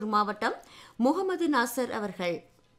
மாவட்டம் முகமது நாசர் அவர்கள்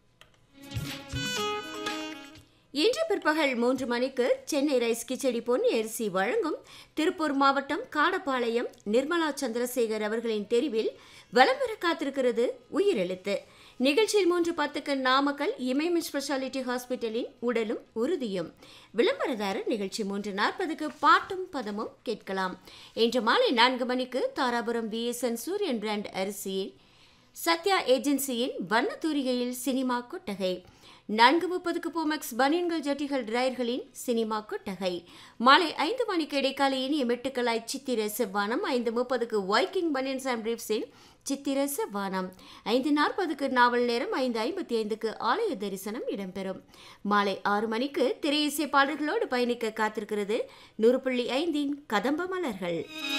இன்று பிற்பகல் மூன்று மணிக்கு சென்னை ரைஸ் கிச்சடி பொன் அரிசி வழங்கும் திருப்பூர் மாவட்டம் காடப்பாளையம் நிர்மலா சந்திரசேகர் அவர்களின் தெரிவில் வலம் வர காத்திருக்கிறது உயிரெழுத்து நிகழ்ச்சியில் மூன்று பத்துக்கு நாமக்கல் இமயம் ஸ்பெஷாலிட்டி ஹாஸ்பிட்டலின் உடலும் உறுதியும் விளம்பரதாரர் நிகழ்ச்சி மூன்று நாற்பதுக்கு பாட்டும் பதமும் கேட்கலாம் இன்று மாலை நான்கு மணிக்கு தாராபுரம் பிஎஸ்என் சூரியன் பிராண்ட் அரிசியில் சத்யா ஏஜென்சியின் வண்ணத்தூரிகையில் சினிமா கொட்டகை நான்கு முப்பதுக்கு போமெக்ஸ் பனியன்கள் ஜட்டிகள் டிரையர்களின் சினிமா கொட்டகை மாலை ஐந்து மணிக்கு இடைக்கால இனிய மெட்டுக்களாய் சித்திர செவ்வானம் ஐந்து முப்பதுக்கு வைக்கிங் பனியன்ஸ் அண்ட் பிரீப்ஸின் சித்திர செவ்வானம் ஐந்து நாற்பதுக்கு நாவல் நேரம் ஐந்து ஐம்பத்தி ஐந்துக்கு ஆலய தரிசனம் இடம்பெறும் மாலை ஆறு மணிக்கு திரையிசை பாடல்களோடு பயணிக்க காத்திருக்கிறது நூறு புள்ளி ஐந்தின் கதம்ப மலர்கள்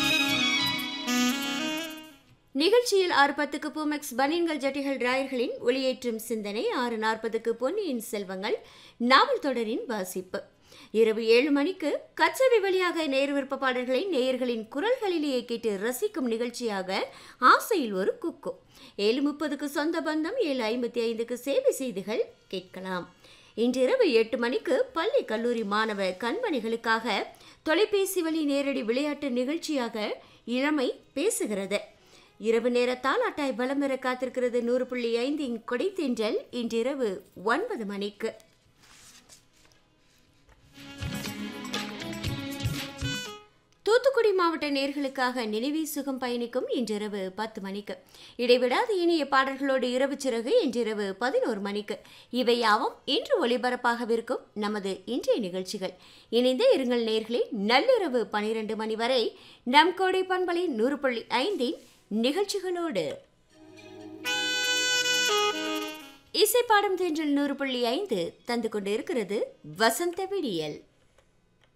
நிகழ்ச்சியில் ஆறு பத்துக்கு பூமெக்ஸ் பனியன்கள் ஜட்டிகள் ராயர்களின் ஒளியேற்றும் சிந்தனை ஆறு நாற்பதுக்கு பொன்னியின் செல்வங்கள் நாவல் தொடரின் வாசிப்பு இரவு ஏழு மணிக்கு கச்சவி வழியாக நேர் விருப்ப பாடல்களை நேயர்களின் குரல்களிலேயே கேட்டு ரசிக்கும் நிகழ்ச்சியாக ஆசையில் ஒரு குக்கு ஏழு முப்பதுக்கு சொந்த பந்தம் ஏழு ஐம்பத்தி ஐந்துக்கு சேவை செய்திகள் கேட்கலாம் இன்றிரவு எட்டு மணிக்கு பள்ளி கல்லூரி மாணவ கண்மணிகளுக்காக தொலைபேசி வழி நேரடி விளையாட்டு நிகழ்ச்சியாக இளமை பேசுகிறது இரவு நேர தாலாட்டாய் பலம் பெற காத்திருக்கிறது நூறு புள்ளி ஐந்தின் கொடைத்தென்றல் இன்றிரவு ஒன்பது மணிக்கு தூத்துக்குடி மாவட்ட நேர்களுக்காக நினைவே சுகம் பயணிக்கும் இன்றிரவு பத்து மணிக்கு இடைவிடாத இனிய பாடல்களோடு இரவு சிறகு இன்றிரவு பதினோரு மணிக்கு இவை யாவும் இன்று ஒளிபரப்பாகவிருக்கும் நமது இன்றைய நிகழ்ச்சிகள் இணைந்த இருங்கள் நேர்களே நள்ளிரவு பனிரெண்டு மணி வரை நம் கோடை பண்பலை நூறு புள்ளி ஐந்தின் நிகழ்ச்சிகளோடு இசைப்பாடும் தென்றல் நூறு புள்ளி ஐந்து தந்து கொண்டு இருக்கிறது வசந்த விடியல்